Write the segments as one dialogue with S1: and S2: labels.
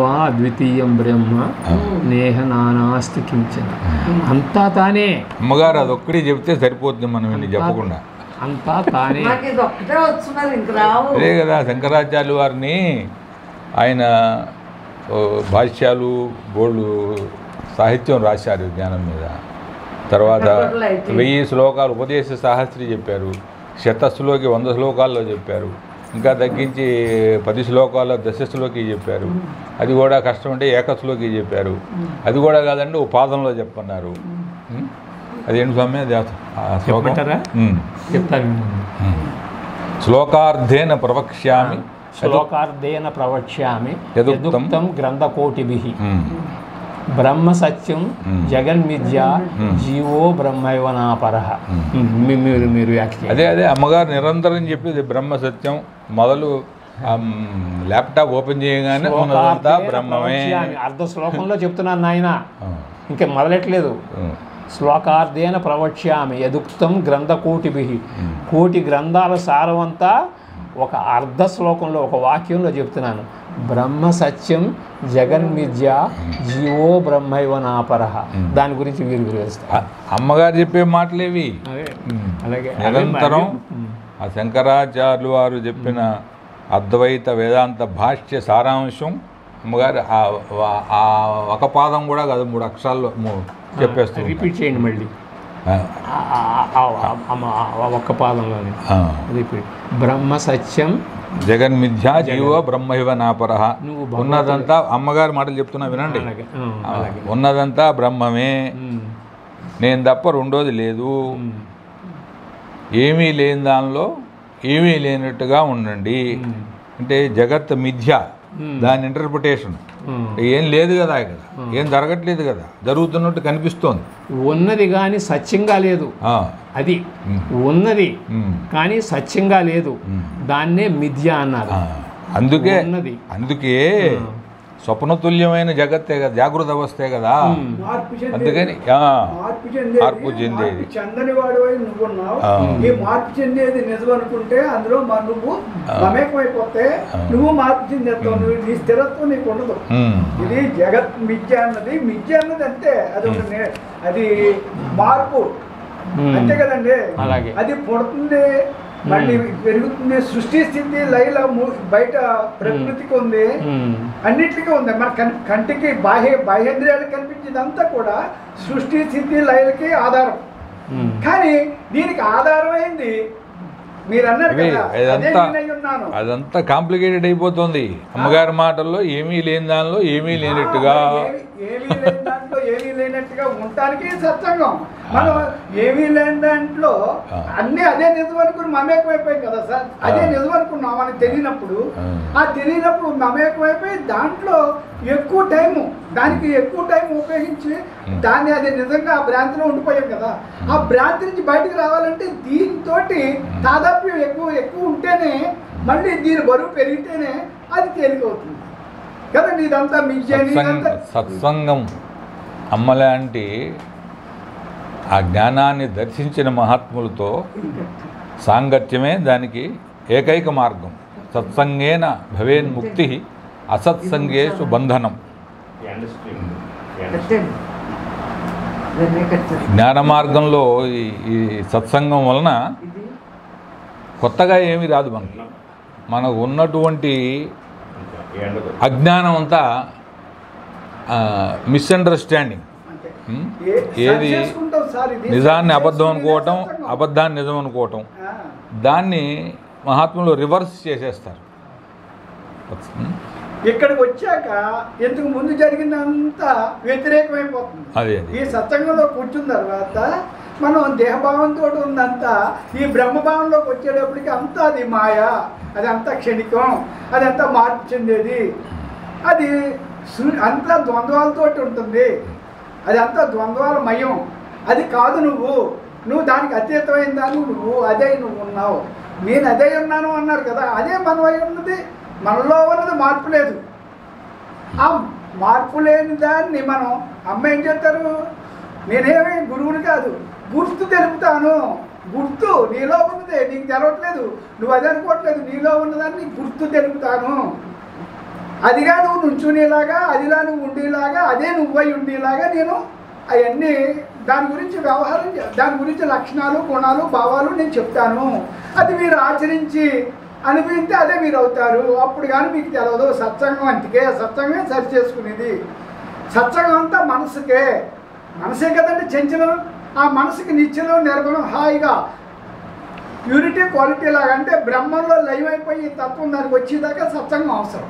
S1: ఏకమేవా అద్వితీయం బ్రహ్మ నేహ నానాస్తి కించన అంతా తానే
S2: అమ్మగారు అదొక్కటి చెప్తే సరిపోతుంది మనం ఇన్ని చెప్పకుండా
S1: అంతా తానే
S3: నాకు ఇది ఒక్కటే వస్తున్నారు ఇంక రావు
S2: అదే కదా శంకరాచార్యులు వారిని ఆయన ఓ, భాష్యాలు బోళ్ళు సాహిత్యం రాశారు జ్ఞానం మీద తర్వాత
S3: అప్పట్లో అయితే.
S2: వెయ్యి శ్లోకాలు ఉపదేశ సహస్రి చెప్పారు శతస్సులోకి వంద శ్లోకాల్లో చెప్పారు ఇంకా తగ్గించి పది శ్లోకాల్లో దశస్సులోకి చెప్పారు అది కూడా కష్టం అంటే ఏకస్సులోకి చెప్పారు అది కూడా కాదండి ఓ పాదంలో చెప్పన్నారు ఉం? అదేంటి స్వామి అది ఆ- ఆ శ్లోకం
S1: చెప్పమంటారా?
S2: ఉం.
S1: చెప్తాను
S2: ఉం. శ్లోకార్థేన ప్రవక్ష్యామి
S1: శ్లోకార్ధేన ప్రవక్ష్యామి
S2: యదుక్తం
S1: యదుక్తం గ్రంథకోటిభి
S2: ఉం.
S1: బ్రహ్మ సత్యం
S2: మ్మ్.
S1: జగన్మిథ్య జీవో బ్రహ్మైవ నాపర మీరు మీరు వ్యాఖ్య చేయండి.
S2: అదే అదే అమ్మగారు నిరంతరం చెప్పేది బ్రహ్మ సత్యం మొదలు ఆ, మ్, ల్యాప్టాప్ ఓపెన్ చేయగానే ఉన్నదంతా
S1: శ్లోకార్ధేన
S2: బ్రహ్మమే
S1: ప్రవక్ష్యామి. అర్ధ శ్లోకంలో చెప్తున్నాను నాయన
S2: ఆ,
S1: ఇంకా మొదలెట్లేదు
S2: ఉం.
S1: శ్లోకార్ధేన ప్రవక్ష్యామి యదుక్తం గ్రంథకోటిభి కోటి గ్రంథాల సారమంతా ఒక అర్ధ శ్లోకంలో ఒక వాక్యంలో చెప్తున్నాను బ్రహ్మ సత్యం జగన్మిథ్య జీవో బ్రహ్మైవ నాపరహ దాని గురించి వీరు వివరిస్తారు
S2: ఆ, అమ్మగారు చెప్పే మాటలేవి
S1: అదే
S2: ఉం.
S1: అలాగే
S2: నిరంతరం
S1: ఉం.
S2: ఆ శంకరాచార్యులు వారు చెప్పిన అద్వైత వేదాంత భాష్య సారాంశం అమ్మగారు ఆ వా- ఆ ఒక పాదం కూడా కాదు మూడు అక్షరాల్లో మూ- చెప్పేస్తుంది
S1: రిపీట్ చేయండి మళ్ళీ
S2: ఆ,
S1: ఆ- ఆ- ఆ- ఆ- ఆ- ఆ ఒక్క పాదంలోనే
S2: ఆ.
S1: రిపీట్ బ్రహ్మ సత్యం
S2: జగన్మిథ్యా జీవో బ్రహ్మైవ నాపరహ
S1: నువ్వు భగవంతుడి-
S2: ఉన్నదంతా అమ్మగారి మాటలు చెప్తున్నా వినండి
S1: అలాగే ఆ,
S2: ఆ,
S1: అలాగే
S2: ఉన్నదంతా బ్రహ్మమే
S1: ఉం.
S2: నేను తప్ప రెండోది లేదు
S1: ఉం.
S2: ఏమీ లేని దానిలో ఏమీ లేనట్టుగా ఉండండి అంటే జగత్ మిథ్య
S1: ఉం.
S2: దాని ఇంటర్ప్రిటేషన్
S1: ఉం.
S2: ఏం లేదు కదా ఇక్కడ ఏం జరగట్లేదు కదా జరుగుతున్నట్టు కనిపిస్తోంది
S1: ఉన్నది కానీ సత్యంగా లేదు
S2: ఆ,
S1: అది
S2: ఉం.
S1: ఉన్నది
S2: ఉం,
S1: కానీ సత్యంగా లేదు
S2: ఉం.
S1: దాన్నే మిథ్య అన్నారు
S2: ఆ, అందుకే
S1: ఉన్నది
S2: అందుకే స్వప్నతుల్యమైన జగత్తే కదా జాగృత అవస్థే కదా
S4: మార్పు చెందేది.
S2: అందుకని ఆ,
S4: మార్పు చెందేది
S2: మార్పు చెందేది.
S4: మార్పు చెందని వాడివై నువ్వున్నావు
S2: ఆ.
S4: ఈ మార్పు చెందేది నిజం అనుకుంటే అందులో మా నువ్వు మమేకమైపోతే నువ్వు మార్పు చెందేస్తావు నువ్వు నీ స్థిరత్వం నీకు ఉండదు
S2: ఉం,
S4: ఇది జగత్ మిథ్య అన్నది మిథ్య అన్నది అంతే అది ఒక నే- అది మార్పు
S1: ఉం.
S4: అంతే కదండి
S1: అలాగే.
S4: అది పుడుతుంది మళ్ళీ పెరుగుతుంది సృష్టి స్థితి లైల ము- బయట ప్రకృతికి ఉంది
S1: ఉం.
S4: అన్నిటికీ ఉంది మన కన్- కంటికి బాహ్య బాహ్యేంద్రియాలకు కనిపించేదంతా కూడా సృష్టి స్థితి లయలకి ఆధారం
S1: ఉం.
S4: కానీ దీనికి ఆధారమైంది మీరు అన్నారు
S2: ఇవే,
S4: కదా అదే
S2: ఇదంతా
S4: నేను ఉన్నాను
S2: అదంతా కాంప్లికేటెడ్ అయిపోతుంది అమ్మగారి మాటల్లో ఏమీ లేని దానిలో ఏమీ లేనట్టుగా
S4: ఏమీ- ఏమీ లేని దాంట్లో ఏమీ లేనట్టుగా ఉండటానికి సత్సంగం మనం ఏమీ లేని దాంట్లో
S2: ఆ.
S4: అన్ని అదే నిజం అనుకుని మమేకమైపోయాం కదా సార్ అదే
S2: ఆ.
S4: నిజం అనుకున్నాం అని తెలియనప్పుడు
S2: ఆ.
S4: ఆ తెలియనప్పుడు మమేకమైపోయి దాంట్లో ఎక్కువ టైము దానికి ఎక్కువ టైం ఉపయోగించి దాన్ని అది నిజంగా ఆ భ్రాంతిలో ఉండిపోయాం కదా ఆ భ్రాంతి నుంచి బయటకు రావాలంటే దీంతో తాదాప్యం ఎక్కువ ఎక్కువ ఉంటేనే మళ్ళీ దీని బరువు పెరిగితేనే అది తేలికవుతుంది కదండి ఇదంతా మీ
S2: సత్సంగ సత్సంగం అమ్మలాంటి ఆ జ్ఞానాన్ని దర్శించిన మహాత్ములతో సాంగత్యమే దానికి ఏకైక మార్గం సత్సంగేన భవేన్ముక్తి అసత్సంగేషు బంధనం
S3: కట్టండి దాన్నే కట్టండి
S2: జ్ఞాన మార్గంలో ఈ ఈ సత్సంగం వలన
S3: ఇది
S2: కొత్తగా ఏమీ రాదు మనకి మనకు ఉన్నటువంటి అజ్ఞానం అంతా మిస్అండర్స్టాండింగ్
S4: అంతే.
S2: ఉం?
S4: ఏ-
S2: ఏది
S4: సరి చేసుకుంటాం సార్ ఇది.
S2: నిజాన్ని
S4: సరి
S2: అబద్ధం
S4: చేసుకునేదే
S2: అనుకోవటం
S4: సత్సంగం.
S2: అబద్ధాన్ని నిజం అనుకోవటం
S4: ఆ.
S2: దాన్ని మహాత్ములు రివర్స్ చేసేస్తారు ఉం?
S4: ఇక్కడికి వచ్చాక ఇంతకు ముందు జరిగిందంతా వ్యతిరేకమైపోతుంది
S2: అదే అది
S4: ఈ సత్సంగంలో కూర్చున్న తర్వాత మనం దేహభావంతో ఉన్నంతా ఈ బ్రహ్మభావంలోకి వచ్చేటప్పటికి అంతా అది మాయ అది అంతా క్షణికం అది అంతా మార్పు చెందేది అది సు- అంతా ద్వంద్వాలతోటి ఉంటుంది అది అంతా ద్వంద్వాల మయం అది కాదు నువ్వు నువ్వు దానికి అతీతమైన దాన్ని నువ్వు అదే నువ్వు ఉన్నావు నేను అదే ఉన్నాను అన్నారు కదా అదే మనమై ఉన్నది మనలో ఉన్నది మార్పు లేదు ఆ మార్పు లేని దాన్ని మనం అమ్మ ఏం చేస్తారు నేనేమి గురువుని కాదు గుర్తు తెలుపుతాను గుర్తు నీలో ఉన్నదే నీకు తెలవట్లేదు నువ్వు అది అనుకోవట్లేదు నీలో ఉన్నదాన్ని గుర్తు తెలుపుతాను అదిగా నువ్వు నుంచునేలాగా అదిలా నువ్వు ఉండేలాగా అదే నువ్వై ఉండేలాగా నేను అవన్నీ దాని గురించి వ్యవహారం చే- దాని గురించి లక్షణాలు గుణాలు భావాలు నేను చెప్తాను అది మీరు ఆచరించి అనిపిస్తే అదే మీరు అవుతారు అప్పుడు కానీ మీకు తెలియదు సత్సంగం అంతకే సత్సంగమే సరి చేసుకునేది సత్సంగం అంతా మనసుకే మనసే కదండి చెంచలం ఆ మనసుకి నిత్యలో నిర్గుణం హాయిగా ప్యూరిటీ క్వాలిటీ లాగా అంటే బ్రహ్మంలో లైవ్ అయిపోయి ఈ తత్వం దానికి వచ్చేదాకా సత్సంగం అవసరం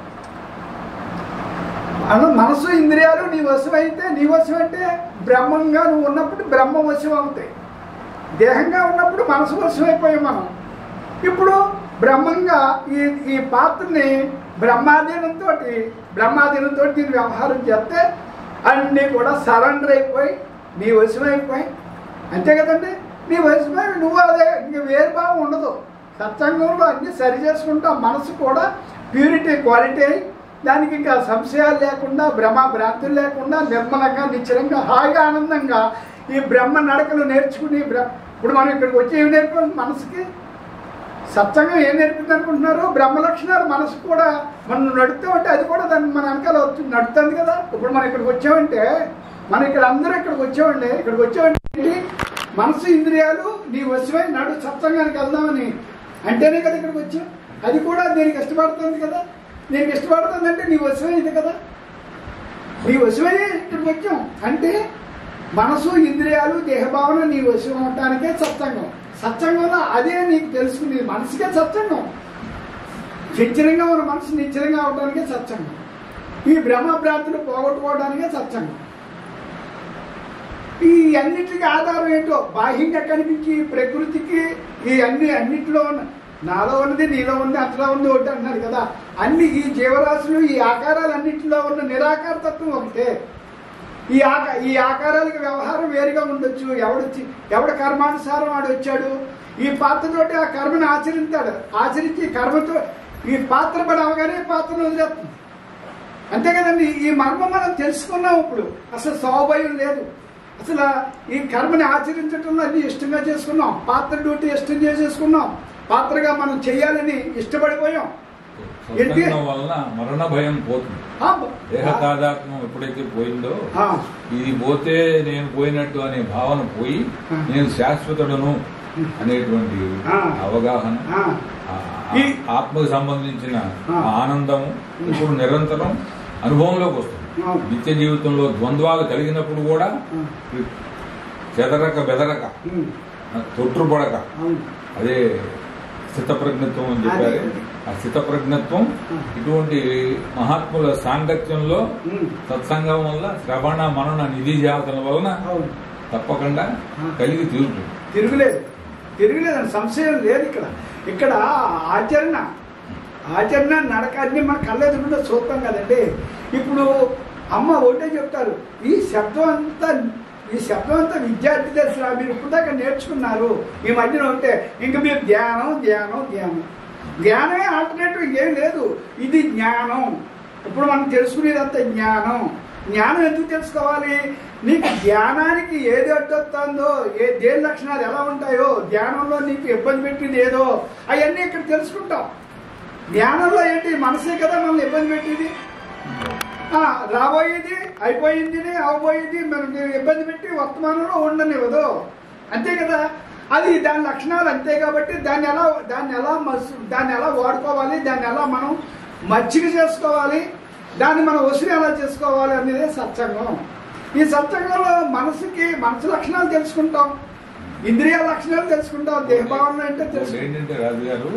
S4: అను మనసు ఇంద్రియాలు నీ వశం అయితే నీ వశం అంటే బ్రహ్మంగా నువ్వు ఉన్నప్పుడు బ్రహ్మ వశం అవుతాయి దేహంగా ఉన్నప్పుడు మనసు వశం అయిపోయాం మనం ఇప్పుడు బ్రహ్మంగా ఈ ఈ పాత్రని బ్రహ్మాధీనంతో బ్రహ్మాధీనంతో దీన్ని వ్యవహారం చేస్తే అన్నీ కూడా సరెండర్ అయిపోయి నీ వశమైపోయి అంతే కదండి నీ వశమై నువ్వు అదే ఇంక వేరు భావం ఉండదు సత్సంగంలో అన్నీ సరి చేసుకుంటా మనసు కూడా ప్యూరిటీ క్వాలిటీ అయి దానికి ఇంకా సంశయాలు లేకుండా భ్రమ భ్రాంతులు లేకుండా నిర్మలంగా నిశ్చలంగా హాయిగా ఆనందంగా ఈ బ్రహ్మ నడకలు నేర్చుకుని బ్ర- ఇప్పుడు మనం ఇక్కడికి వచ్చి ఏం నేర్పాం మనసుకి సత్సంగం ఏం నేర్పింది అనుకుంటున్నారు బ్రహ్మ లక్షణాలు మనసు కూడా మనం నడుతూ ఉంటే అది కూడా దాన్ని మన వెనకాల వచ్చి నడుతుంది కదా ఇప్పుడు మనం ఇక్కడికి వచ్చామంటే మనం ఇక్కడ అందరూ ఇక్కడికి వచ్చామండి ఇక్కడికి వచ్చామంటే ఏంటి? మనసు ఇంద్రియాలు నీ వశమై నడు సత్సంగానికి వెళ్దామని అంటేనే కదా ఇక్కడికి వచ్చాం అది కూడా దీనికి ఇష్టపడుతుంది కదా నీకు ఇష్టపడుతుంది అంటే నీ వశమైంది కదా నీ వశమయ్యే ఇక్కడికి వచ్చాం అంటే మనసు ఇంద్రియాలు దేహభావన నీ వశం అవటానికే సత్సంగం సత్సంగంలో అదే నీకు తెలుసుకునేది మనసుకే సత్సంగం చంచలంగా ఉన్న మనసు నిశ్చలంగా అవడానికే సత్సంగం ఈ బ్రహ్మ భ్రాంతులు పోగొట్టుకోవడానికే సత్సంగం ఈ అన్నిటికీ ఆధారం ఏంటో బాహ్యంగా కనిపించి ఈ ప్రకృతికి ఈ అన్ని అన్నిటిలో ఉన్న నాలో ఉన్నది నీలో ఉంది అట్లా ఉంది ఒకటి అంటున్నారు కదా అన్ని ఈ జీవరాశులు ఈ ఆకారాలు అన్నింటిలో ఉన్న నిరాకార తత్వం ఒకటే ఈ ఆక ఈ ఆకారాలకి వ్యవహారం వేరుగా ఉండొచ్చు ఎవడొచ్చి ఎవడ కర్మానుసారం వాడు వచ్చాడు ఈ పాత్రతోటి ఆ కర్మను ఆచరిస్తాడు ఆచరించి ఈ కర్మతో ఈ పాత్ర పడి అవగానే ఈ పాత్రను వదిలేస్తుంది అంతే కదండి ఈ మర్మం మనం తెలుసుకున్నాం ఇప్పుడు అసలు సౌభయం లేదు అసలు ఈ కర్మని ఆచరించడంలో అన్ని ఇష్టంగా చేసుకున్నాం పాత్ర డ్యూటీ ఇష్టం చేసేసుకున్నాం పాత్రగా మనం చేయాలని ఇష్టపడిపోయాం ఏంటి?
S2: సత్సంగం వలన మరణ భయం పోతుంది
S4: ఆ,
S2: దేహ తాదాత్మ్యం ఎప్పుడైతే పోయిందో
S4: ఆ,
S2: ఇది పోతే నేను పోయినట్టు అనే భావన పోయి
S4: ఆ.
S2: నేను శాశ్వతుడను అనేటువంటి
S4: ఆ.
S2: అవగాహన
S4: ఆ,
S2: ఆ-
S4: ఈ-
S2: ఆత్మకు సంబంధించిన
S4: ఆ.
S2: ఆ ఆనందము ఇప్పుడు నిరంతరం అనుభవంలోకి వస్తుంది
S4: అవును.
S2: నిత్య జీవితంలో ద్వంద్వాలు కలిగినప్పుడు కూడా
S4: ఆ,
S2: చెదరక బెదరక
S4: ఉమ్,
S2: తొట్టుపడక
S4: అవును
S2: అదే స్థితప్రజ్ఞత్వం అని చెప్పారు
S4: అదే.
S2: ఆ స్థితప్రజ్ఞత్వం
S4: ఆ.
S2: ఇటువంటి మహాత్ముల సాంగత్యంలో
S4: ఉమ్,
S2: సత్సంగం వల్ల శ్రవణ మనన నిధి జాతల వలన
S4: అవును
S2: తప్పకుండా
S4: ఆ.
S2: కలిగి తీరుతుంది
S4: తిరుగులేదు తిరుగులేదని సంశయం లేదు ఇక్కడ ఇక్కడ ఆచరణ ఆచరణ నడక అన్ని మన కళ్ళెదురుంటే చూస్తాం కదండి ఇప్పుడు అమ్మ ఒకటే చెప్తారు ఈ శబ్దం అంతా ఈ శబ్దం అంతా విద్యార్థి దశ మీరు ఇప్పుడు దాకా నేర్చుకున్నారు ఈ మధ్యన ఉంటే ఇంక మీరు ధ్యానం ధ్యానం ధ్యానం ధ్యానమే ఆల్టర్నేటివ్ ఇంకేం లేదు ఇది జ్ఞానం ఇప్పుడు మనం తెలుసుకునేదంతా జ్ఞానం జ్ఞానం ఎందుకు తెలుసుకోవాలి నీకు ధ్యానానికి ఏది అడ్డొస్తుందో ఏ దేని లక్షణాలు ఎలా ఉంటాయో ధ్యానంలో నీకు ఇబ్బంది పెట్టింది ఏదో అవన్నీ ఇక్కడ తెలుసుకుంటాం ధ్యానంలో ఏంటి మనసే కదా మనల్ని ఇబ్బంది పెట్టింది ఆ, రాబోయేది అయిపోయింది అవబోయేది మనకి ఇబ్బంది పెట్టి వర్తమానంలో ఉండనివ్వదు అంతే కదా అది దాని లక్షణాలు అంతే కాబట్టి దాన్ని ఎలా దాన్ని ఎలా మస్ దాన్ని ఎలా వాడుకోవాలి దాన్ని ఎలా మనం మచ్చిక చేసుకోవాలి దాన్ని మనం వసూలు ఎలా చేసుకోవాలి అనేది సత్సంగం ఈ సత్సంగంలో మనసుకి మనసు లక్షణాలు తెలుసుకుంటాం ఇంద్రియ లక్షణాలు తెలుసుకుంటాం దేహభావన అంటే
S2: ఇప్పుడు
S4: తెలుసు
S2: ఏంటంటే రాజు గారు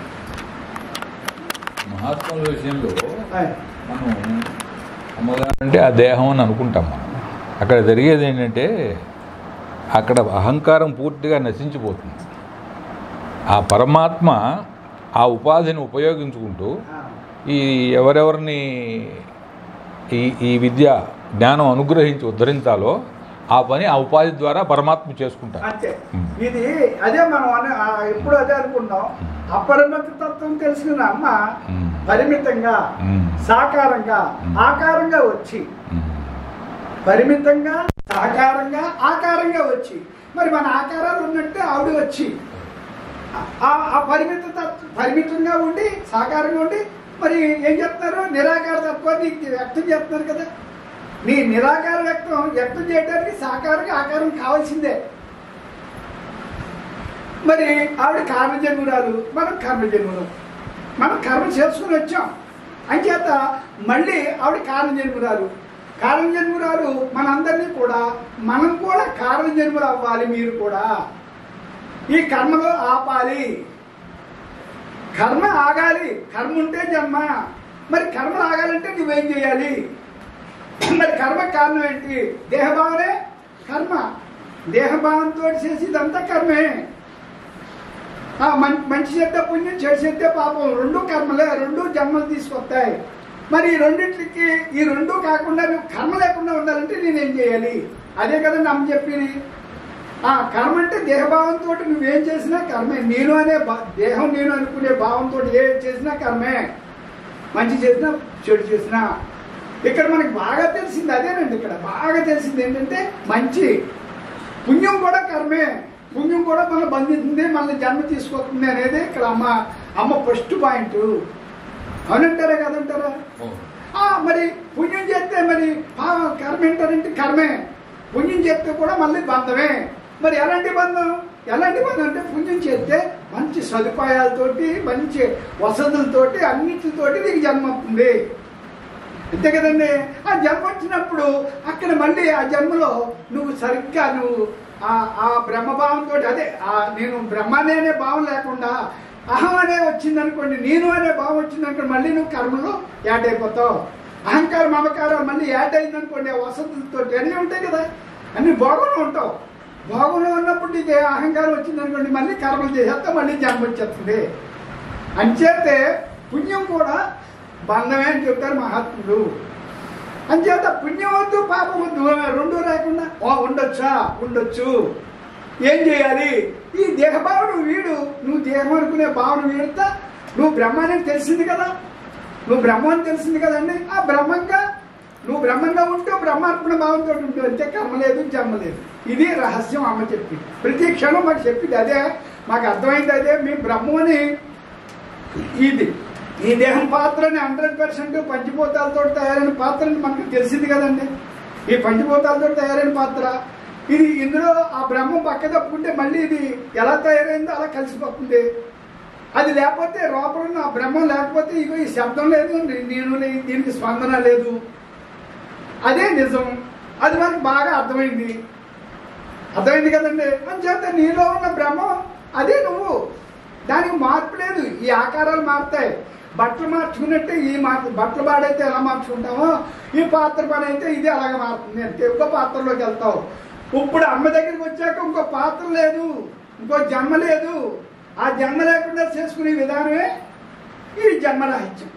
S2: మహాత్ముల విషయంలో మనం అమ్మగారు అంటే ఆ దేహం అని అనుకుంటాం మనం అక్కడ జరిగేది ఏంటంటే అక్కడ అహంకారం పూర్తిగా నశించిపోతుంది ఆ పరమాత్మ ఆ ఉపాధిని ఉపయోగించుకుంటూ ఈ ఎవరెవరిని ఈ ఈ విద్య జ్ఞానం అనుగ్రహించి ఉద్ధరించాలో ఆ పని ఆ ఉపాధి ద్వారా పరమాత్మ చేసుకుంటారు
S4: అంతే
S2: ఉమ్.
S4: ఇది అదే మనం అనే- ఆ ఎప్పుడు అదే అనుకున్నాం అపరిమిత తత్వం తెలిసిన అమ్మ
S2: ఉమ్.
S4: పరిమితంగా
S2: ఉమ్.
S4: సాకారంగా
S2: ఉమ్.
S4: ఆకారంగా వచ్చి
S2: ఉమ్.
S4: పరిమితంగా సాకారంగా ఆకారంగా వచ్చి మరి మన ఆకారాలు ఉన్నట్టే ఆవిడ వచ్చి ఆ- ఆ పరిమిత తత్వ- పరిమితంగా ఉండి సాకారంగా ఉండి మరి ఏం చెప్తున్నారు నిరాకార తత్వాన్ని వ్యక్తం చేస్తున్నారు కదా నీ నిరాకార వ్యక్తం వ్యక్తం చేయడానికి సాకారంగా ఆకారం కావాల్సిందే మరి ఆవిడ కారణజన్మురాలు మనం కర్మజన్ములు మనం కర్మ చేసుకుని వచ్చాం అంచేత మళ్ళీ ఆవిడ కారణజన్మురాలు కారణజన్మురాలు మనందరినీ కూడా మనం కూడా కారణజన్ములు అవ్వాలి మీరు కూడా ఈ కర్మలో ఆపాలి కర్మ ఆగాలి కర్మ ఉంటే జన్మ మరి కర్మ ఆగాలంటే నువ్వేం చేయాలి మరి కర్మ కారణం ఏంటి దేహభావనే కర్మ దేహభావంతో చేసేదంతా కర్మే ఆ, మం- మంచి చెడ్డ పుణ్యం చెడు చెడ్డ పాపం రెండు కర్మలే రెండు జన్మలు తీసుకొస్తాయి మరి ఈ రెండింటికి ఈ రెండు కాకుండా నువ్వు కర్మ లేకుండా ఉండాలంటే నేనేం చేయాలి అదే కదండి అమ్మ చెప్పింది ఆ కర్మ అంటే దేహభావంతో నువ్వేం చేసినా కర్మే నేను అనే భా- దేహం నేను అనుకునే భావంతో ఏం చేసినా కర్మే మంచి చేసినా చెడు చేసినా ఇక్కడ మనకి బాగా తెలిసింది అదేనండి ఇక్కడ బాగా తెలిసింది ఏంటంటే మంచి పుణ్యం కూడా కర్మే పుణ్యం కూడా మన బంధిస్తుంది మన జన్మ తీసుకొస్తుంది అనేది ఇక్కడ అమ్మ అమ్మ ఫస్ట్ పాయింట్ అవునంటారా కదంటారా ఆ, మరి పుణ్యం చేస్తే మరి ఆ, కర్మ ఏంటారంటే కర్మే పుణ్యం చేస్తే కూడా మళ్ళీ బంధమే మరి ఎలాంటి బంధం ఎలాంటి బంధం అంటే పుణ్యం చేస్తే మంచి సదుపాయాలతోటి మంచి వసతులతోటి అన్నిటితోటి నీకు జన్మ వస్తుంది అంతే కదండి ఆ జన్మ వచ్చినప్పుడు అక్కడ మళ్ళీ ఆ జన్మలో నువ్వు సరిగ్గా నువ్వు ఆ ఆ బ్రహ్మభావంతో అదే ఆ నేను బ్రహ్మనే అనే భావం లేకుండా అహం అనే వచ్చింది అనుకోండి నేను అనే భావం వచ్చింది అనుకోండి మళ్ళీ నువ్వు కర్మలో యాడ్ అయిపోతావు అహంకారం మమకారం మళ్ళీ యాడ్ అయింది అనుకోండి ఆ వసతులతో అన్నీ ఉంటాయి కదా అన్ని భోగంలో ఉంటావు భోగంలో ఉన్నప్పుడు నీకు ఏ అహంకారం వచ్చింది అనుకోండి మళ్ళీ కర్మలు చేసేస్తా మళ్ళీ జన్మ వచ్చేస్తుంది అంచేతే పుణ్యం కూడా బంధమే అని చెప్తారు మహాత్ముడు అంచేత పుణ్యం వద్దు పాపం వద్దు రెండు లేకుండా ఓ ఉండొచ్చా ఉండొచ్చు ఏం చేయాలి ఈ దేహభావన వీడు నువ్వు దేహం అనుకునే భావన వీడుతా నువ్వు బ్రహ్మాన్ని తెలిసింది కదా నువ్వు బ్రహ్మ అని తెలిసింది కదండి ఆ బ్రహ్మంగా నువ్వు బ్రహ్మంగా ఉంటూ బ్రహ్మార్పణ భావంతో ఉంటూ అంతే కర్మ లేదు జన్మ లేదు ఇది రహస్యం అమ్మ చెప్పి ప్రతి క్షణం మాకు చెప్పింది అదే మాకు అర్థమైంది అదే మీ బ్రహ్మని ఇది ఈ దేహం పాత్రని హండ్రెడ్ పర్సెంట్ పంచభూతాలతో తయారైన పాత్రని మనకు తెలిసింది కదండి ఈ పంచభూతాలతో తయారైన పాత్ర ఇది ఇందులో ఆ బ్రహ్మం పక్క తప్పుకుంటే మళ్ళీ ఇది ఎలా తయారైందో అలా కలిసిపోతుంది అది లేకపోతే లోపల ఉన్న ఆ బ్రహ్మం లేకపోతే ఇగో ఈ శబ్దం లేదు నేను లే- దీనికి స్పందన లేదు అదే నిజం అది మనకు బాగా అర్థమైంది అర్థమైంది కదండి అంచేత నీలో ఉన్న బ్రహ్మం అదే నువ్వు దానికి మార్పు లేదు ఈ ఆకారాలు మారుతాయి బట్టలు మార్చుకున్నట్టే ఈ మార్పు బట్టలు పాడైతే ఎలా మార్చుకుంటామో ఈ పాత్ర పని అయితే ఇది అలాగే మారుతుంది అంటే ఇంకో పాత్రలోకి వెళ్తావు ఇప్పుడు అమ్మ దగ్గరికి వచ్చాక ఇంకో పాత్ర లేదు ఇంకో జన్మ లేదు ఆ జన్మ లేకుండా చేసుకునే విధానమే ఈ జన్మరాహిత్యం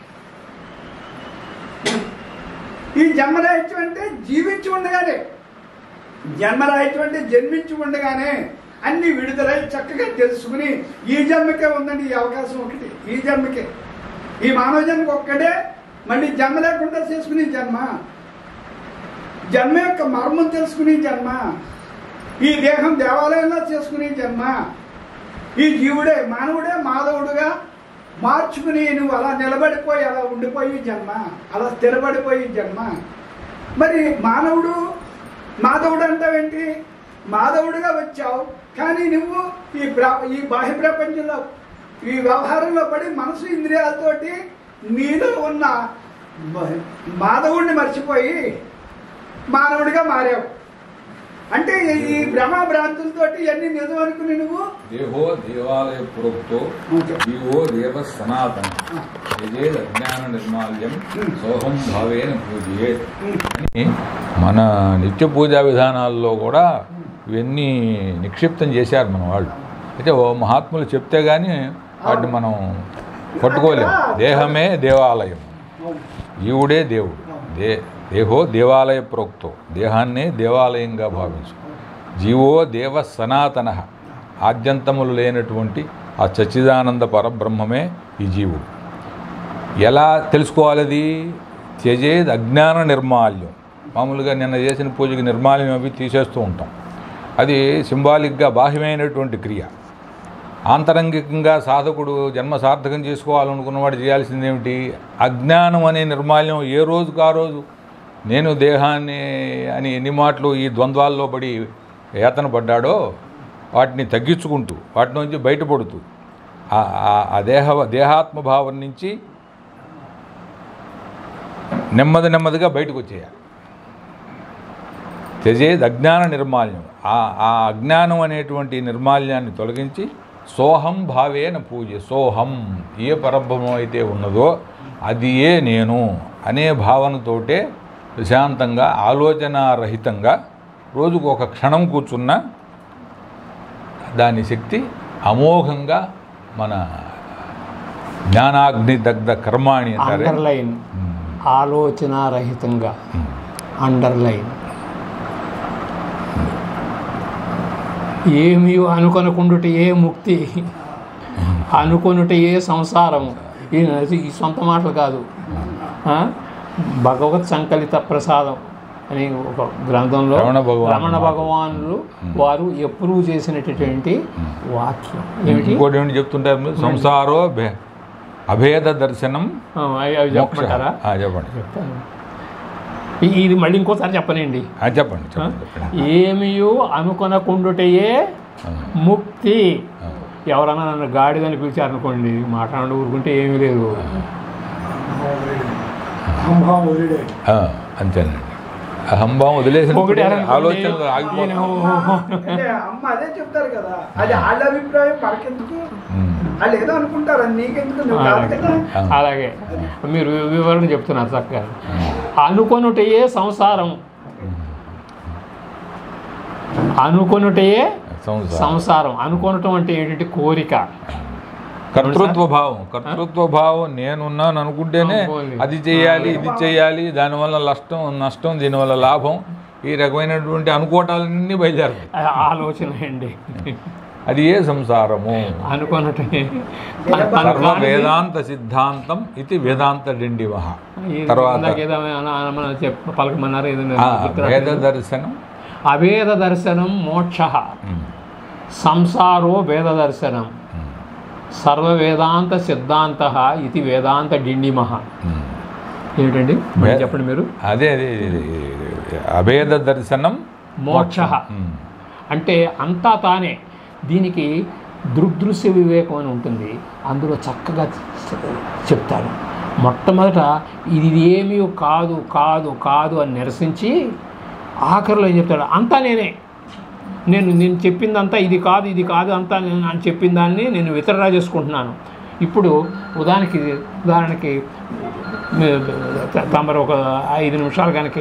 S4: ఈ జన్మరాహిత్యం అంటే జీవించి ఉండగానే జన్మరాహిత్యం అంటే జన్మించి ఉండగానే అన్ని విడుదలై చక్కగా తెలుసుకుని ఈ జన్మకే ఉందండి ఈ అవకాశం ఒకటి ఈ జన్మకే ఈ మానవ జన్మకి ఒక్కడే మళ్ళీ జన్మ లేకుండా చేసుకునే జన్మ జన్మ యొక్క మర్మం తెలుసుకునే జన్మ ఈ దేహం దేవాలయంలో చేసుకునే జన్మ ఈ జీవుడే మానవుడే మాధవుడుగా మార్చుకుని నువ్వు అలా నిలబడిపోయి అలా ఉండిపోయి జన్మ అలా స్థిరపడిపోయి జన్మ మరి మానవుడు మాధవుడు అంటావేంటి మాధవుడిగా వచ్చావు కానీ నువ్వు ఈ ప్ర- ఈ బాహ్య ప్రపంచంలో ఈ వ్యవహారంలో పడి మనసు ఇంద్రియాలతోటి నీలో ఉన్న మ- మాధవుడిని మర్చిపోయి మానవుడిగా మారావు అంటే ఈ- ఈ భ్రమ భ్రాంతులతోటి ఇవన్నీ నిజం అనుకుని నువ్వు
S2: దేహో దేవాలయ ప్రోక్తో
S4: ఓకే.
S2: జీవో దేవ సనాతన యజేద్ అజ్ఞాన నిర్మాల్యం సోహం భావేన పూజయేత్ అని మన నిత్య పూజా విధానాల్లో కూడా ఇవన్నీ నిక్షిప్తం చేశారు మన వాళ్ళు అయితే ఓ మహాత్ములు చెప్తే కానీ వాటిని మనం పట్టుకోలేము దేహమే దేవాలయం జీవుడే దేవుడు దే దేహో దేవాలయ ప్రోక్తో దేహాన్నే దేవాలయంగా భావించు జీవో దేవ సనాతన ఆద్యంతములు లేనటువంటి ఆ సచ్చిదానంద పరబ్రహ్మమే ఈ జీవుడు ఎలా తెలుసుకోవాలి అది త్యజేద్ అజ్ఞాన నిర్మాల్యం మామూలుగా నిన్న చేసిన పూజకి నిర్మాల్యం అవి తీసేస్తూ ఉంటాం అది సింబాలిక్గా బాహ్యమైనటువంటి క్రియ ఆంతరంగికంగా సాధకుడు జన్మ సార్థకం చేసుకోవాలనుకున్నవాడు చేయాల్సింది ఏమిటి అజ్ఞానం అనే నిర్మాల్యం ఏ రోజుకు ఆ రోజు నేను దేహాన్ని అని ఎన్ని మాటలు ఈ ద్వంద్వాల్లో పడి యాతన పడ్డాడో వాటిని తగ్గించుకుంటూ వాటి నుంచి బయటపడుతూ ఆ- ఆ- ఆ దేహ దేహాత్మ భావం నుంచి నెమ్మది నెమ్మదిగా బయటకు వచ్చేయాలి త్యజేది అజ్ఞాన నిర్మాల్యం ఆ ఆ అజ్ఞానం అనేటువంటి నిర్మాల్యాన్ని తొలగించి సోహం భావేన పూజ సోహం ఏ పరబ్రహ్మం అయితే ఉన్నదో అది ఏ నేను అనే భావనతోటే ప్రశాంతంగా ఆలోచనారహితంగా రోజుకు ఒక క్షణం కూర్చున్నా దాని శక్తి అమోఘంగా మన జ్ఞానాగ్ని దగ్ధ కర్మాణి అంటారే
S1: అండర్లైన్ ఆలోచనారహితంగా అండర్లైన్ ఏమి అనుకొనకుండుట ఏ ముక్తి అనుకొనుట ఏ సంసారము ఈ ఈ సొంత మాటలు కాదు ఆ? భగవత్ సంకలిత ప్రసాదం అని ఒక గ్రంథంలో
S2: రమణ భగవానుడు
S1: రమణ భగవానులు వారు ఎప్పుడూ చేసినటువంటి వాక్యం ఏమిటి
S2: ఇంకోటి ఏమిటి చెప్తుంటారు మీరు? సంసారో భే- అభేద దర్శనం
S1: ఆ, అవి అవి
S2: మోక్ష
S1: చెప్పమంటారా
S2: ఆ, చెప్పండి
S1: చెప్తాను ఇ- ఇది మళ్ళీ ఇంకోసారి చెప్పనండి
S2: ఆ, చెప్పండి చెప్పండి చెప్పండి
S1: ఏమియు అనుకొనకుండుటయే
S2: ఆ,
S1: ముక్తి
S2: ఆ.
S1: ఎవరన్నా నన్ను గాడిదని పిలిచారనుకోండి మాట్లాడి ఊరుకుంటే ఏమీ లేదు
S4: అంభావం వదిలే
S2: ఆ, అంతేనండి అహంభావం వదిలేసిన
S1: ఒకటి అనుకోండి,
S2: ఆలోచనలు
S1: ఈయన
S2: ఆగిపోతాయి
S4: అంటే అమ్మ అదే చెప్తారు కదా అది వాళ్ళ అభిప్రాయం మనకెందుకు
S2: ఉమ్.
S4: వాళ్ళు ఏదో అనుకుంటారు అది నీకెందుకు నువ్వు కాదు కదా
S2: ఆ.
S1: అలాగే మీరు వివరణ చెప్తున్నారు చక్కగా అనుకొనుటయే సంసారం అనుకొనుటయే
S2: సంసారం
S1: సంసారం అనుకొనటం అంటే ఏంటంటే కోరిక
S2: కర్తృత్వ భావం కర్తృత్వ భావం నేనున్నాను అనుకుంటేనే
S1: అవును.
S2: అది చేయాలి ఇది చేయాలి దానివల్ల నష్టం నష్టం దీనివల్ల లాభం ఈ రకమైనటువంటి అనుకోవటాలన్నీ బయలుదేరుతాయి
S1: ఆ- ఆలోచన అండి
S2: అది ఏ సంసారము
S1: అనుకొనటమే తన- తన
S2: సర్వ
S1: కానిది-
S2: వేదాంత సిద్ధాంతం ఇది వేదాంత డిండివహ
S1: ఇది
S2: తర్వాత
S1: ఇందాక ఏదో అన- అనమని చెప్ప పలకమన్నారు ఏదైనా
S2: ఆ,
S1: గుర్తు
S2: వేద
S1: రావట్లేదు.
S2: దర్శనం
S1: అవేద దర్శనం మోక్ష
S2: ఉమ్,
S1: సంసారో వేద దర్శనం
S2: ఉమ్,
S1: సర్వ వేదాంత సిద్ధాంత ఇది వేదాంత డిండిమహ
S2: ఉమ్.
S1: ఏమిటండి మళ్ళీ
S2: వే-
S1: చెప్పండి మీరు
S2: అదే అదే ఇది, ఇది, అభేద దర్శనం
S1: మోక్ష
S2: ఉమ్,
S1: అంటే అంతా తానే దీనికి దృగ్దృశ్య వివేకం అని ఉంటుంది అందులో చక్కగా చె- చెప్తాడు మొట్టమొదట ఇది ఏమీ కాదు కాదు కాదు అని నిరసించి ఆఖరిలో ఏం చెప్తాడు అంతా నేనే నేను నేను చెప్పిందంతా ఇది కాదు ఇది కాదు అంతా నేను అని చెప్పిన దాన్ని నేను వితరణ చేసుకుంటున్నాను ఇప్పుడు ఉదాహరణకి ఉదాహరణకి మీ- త- తమరు ఒక ఐదు నిమిషాలు కనుక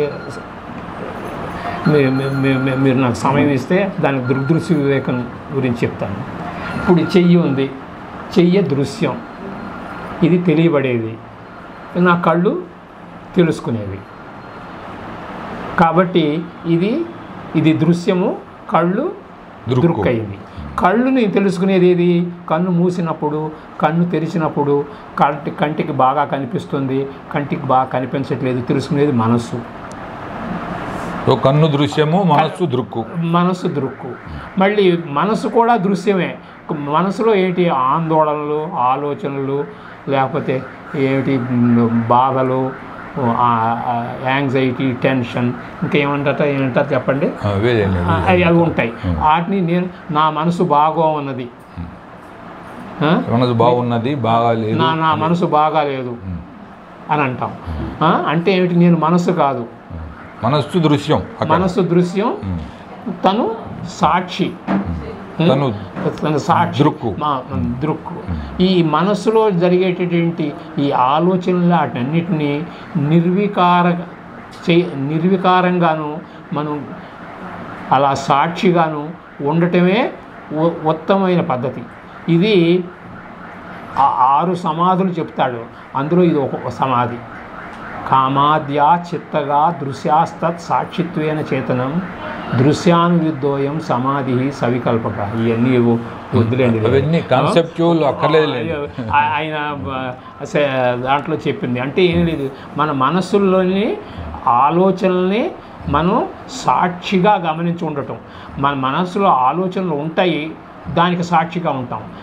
S1: మీ- మీ- మీ- మీ- మీరు నాకు సమయం ఇస్తే దానికి దృగ్దృశ్య వివేకం గురించి చెప్తాను ఇప్పుడు ఈ చెయ్యి ఉంది చెయ్యి దృశ్యం ఇది తెలియబడేది నా కళ్ళు తెలుసుకునేవి కాబట్టి ఇది ఇది దృశ్యము కళ్ళు
S2: దృక్కు.
S1: దృక్కయింది కళ్ళుని తెలుసుకునేది ఏది కన్ను మూసినప్పుడు కన్ను తెరిచినప్పుడు కంటి కంటికి బాగా కనిపిస్తుంది కంటికి బాగా కనిపించట్లేదు తెలుసుకునేది మనస్సు
S2: సో కన్ను దృశ్యము మనస్సు దృక్కు
S1: మనసు దృక్కు మళ్ళీ మనసు కూడా దృశ్యమే మనసులో ఏంటి ఆందోళనలు ఆలోచనలు లేకపోతే ఏమిటి మ్, బాధలు యాంగ్జైటీ టెన్షన్ ఇంకేమంటారు ఏమంటారు చెప్పండి
S2: ఆ, వేరేం లేదు.
S1: ఆ, అవి అవి ఉంటాయి వాటిని నేను నా మనసు బాగో ఉన్నది ఆ?
S2: మనసు బాగున్నది బాగాలేదు
S1: నా నా మనసు బాగాలేదు
S2: ఉమ్.
S1: అని అంటాం ఆ? అంటే ఏమిటి నేను మనసు కాదు
S2: మనస్సు దృశ్యం అక్కడ.
S1: మనసు దృశ్యం
S2: ఉమ్.
S1: తను సాక్షి
S2: తను
S1: తన సాక్షి
S2: దృక్కు.
S1: మా- దృక్కు ఈ మనసులో జరిగేటటువంటి ఈ ఆలోచనలు వాటన్నిటినీ నిర్వికార చే నిర్వికారంగాను మనం అలా సాక్షిగాను ఉండటమే ఉ- ఉత్తమమైన పద్ధతి ఇది ఆ ఆరు సమాధులు చెప్తాడు అందులో ఇది ఒక సమాధి కామాద్యా చిత్తగా దృశ్యాస్తత్ సాక్షిత్వేన చేతనం దృశ్యానువిద్దోయం సమాధి సవికల్పక ఇవన్నీ ఏవో వద్దులేండి
S2: అవన్నీ కాన్సెప్చువల్ అక్కర్లేదు
S1: ఆ- ఆయన ఆ, సే- దాంట్లో చెప్పింది అంటే ఏం లేదు మన మనస్సుల్లోని ఆలోచనల్ని మనం సాక్షిగా గమనించి ఉండటం మన మనస్సులో ఆలోచనలు ఉంటాయి దానికి సాక్షిగా ఉంటాం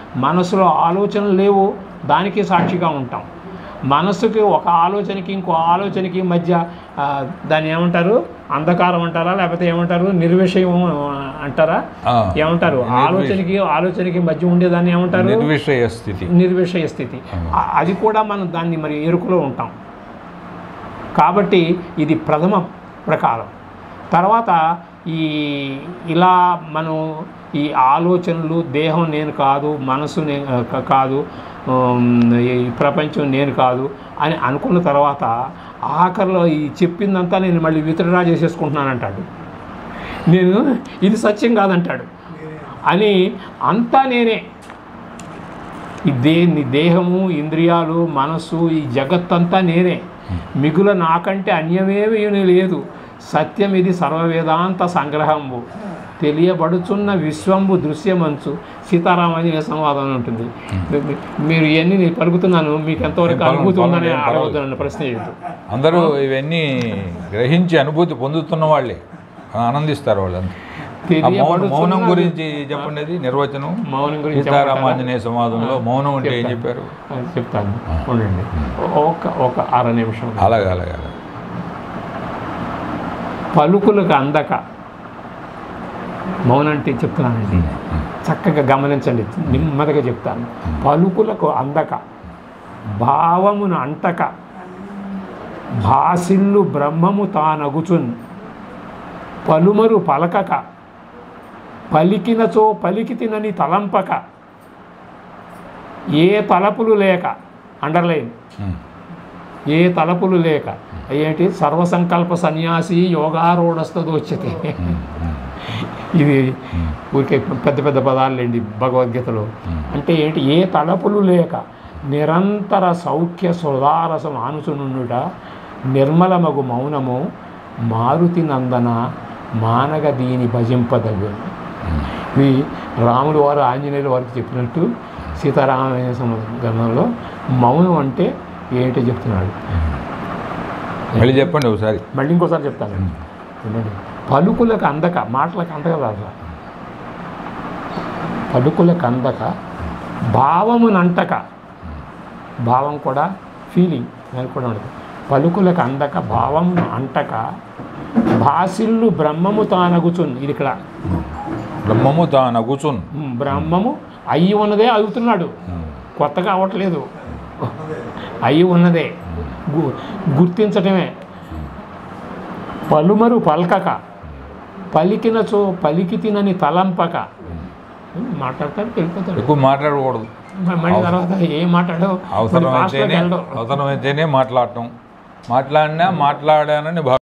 S1: మనసులో ఆలోచనలు లేవు దానికి సాక్షిగా ఉంటాం మనసుకి ఒక ఆలోచనకి ఇంకో ఆలోచనకి మధ్య ఆ, దాన్ని ఏమంటారు అంధకారం అంటారా లేకపోతే ఏమంటారు నిర్విషయం అంటారా
S2: ఆ.
S1: ఏమంటారు
S2: నిర్విష-
S1: ఆలోచనకి ఆలోచనకి మధ్య ఉండేదాన్ని ఏమంటారు
S2: నిర్విషయ స్థితి
S1: నిర్విషయ స్థితి ఆ- అది కూడా మనం దాన్ని మరి ఎరుకులో ఉంటాం కాబట్టి ఇది ప్రథమ ప్రకారం తర్వాత ఈ ఇలా మనం ఈ ఆలోచనలు దేహం నేను కాదు మనసు నేను క- కాదు ఉమ్, ఈ ప్రపంచం నేను కాదు అని అనుకున్న తర్వాత ఆఖరిలో ఈ చెప్పిందంతా నేను మళ్ళీ విత్డ్రా చేసేసుకుంటున్నాను అంటాడు నేను ఇది సత్యం కాదంటాడు అని అంతా నేనే ఈ దే నీ దేహము ఇంద్రియాలు మనస్సు ఈ జగత్తంతా నేనే మిగుల నాకంటే అన్యమేమీ లేదు సత్యం ఇది సర్వవేదాంత సంగ్రహంబు తెలియబడుచున్న విశ్వంబు దృశ్యమంచు సీతారామాంజనేయ సంవాదం అని ఉంటుంది మీ- మీ- మీరు ఇవన్నీ నేను పలుకుతున్నాను మీకు ఎంతవరకు
S2: నేను పలుకు-
S1: అనుభూతి ఉందని
S2: పలుకు- పలుకు.
S1: అడగద్దు నన్ను ప్రశ్న చేయొద్దు
S2: అందరూ ఇవన్నీ గ్రహించి అనుభూతి పొందుతున్న వాళ్ళే ఆనందిస్తారు వాళ్ళంతా ఆ మౌనం
S1: తెలియబడుచున్న
S2: మౌనం గురించి చెప్పండి అది నిర్వచనం
S1: మౌనం గురించి
S2: సీతారామాంజనేయ సమాధంలో మౌనం అంటే ఏం చెప్పారు
S1: అది చెప్తాను ఉండండి ఒక ఒక అర నిమిషం
S2: అలాగే అలాగే అలాగే
S1: పలుకులకు అందక మౌనం అంటే చెప్తున్నానండి చక్కగా గమనించండి నెమ్మదిగా చెప్తాను పలుకులకు అందక భావమును అంటక భాసిల్లు బ్రహ్మము తానగుచున్ పలుమరు పలకక పలికినచో పలికితినని తలంపక ఏ తలపులు లేక అండర్లైన్
S2: ఉమ్.
S1: ఏ తలపులు లేక ఏంటి సర్వసంకల్ప సన్యాసి యోగారూఢస్తదోచ్యతే ఇది ఊరికే పెద్ద పెద్ద పదాలండి భగవద్గీతలో అంటే ఏంటి ఏ తలపులు లేక నిరంతర సౌఖ్య సుధారసం ఆనుచునుండుట నిర్మలమగు మౌనము మారుతి నందన మానగ దీని భజింపదగు ఇది రాముడు వారు ఆంజనేయులు వారికి చెప్పినట్టు సీతారామయ్య గ్రంథంలో మౌనం అంటే ఏంటో చెప్తున్నాడు
S2: మళ్ళీ చెప్పండి ఒకసారి
S1: మళ్ళీ ఇంకోసారి చెప్తాను వినండి పలుకులకు అందక మాటలకు అందక రాదు పలుకులకు అందక భావమునంటక భావం కూడా ఫీలింగ్ దానికి కూడా ఉండదు పలుకులకు అందక భావమును అంటక భాసిల్లు బ్రహ్మము తానగుచున్ ఇది ఇక్కడ
S2: బ్రహ్మము తాను కూర్చుని
S1: ఉమ్, బ్రహ్మము అయ్యి ఉన్నదే అడుగుతున్నాడు కొత్తగా అవ్వట్లేదు అయి ఉన్నదే గు- గుర్తించటమే పలుమరు పలకక పలికినచో పలికి తినని తలంపక మాట్లాడతాడు వెళ్ళిపోతాడు
S2: ఎక్కువ మాట్లాడకూడదు
S1: మళ్ళీ తర్వాత ఏం మాట్లాడో
S2: అవసరమైతేనే
S1: వెళ్ళడం
S2: అవసరమైతేనే మాట్లాడటం మాట్లాడినా మాట్లాడానని భావ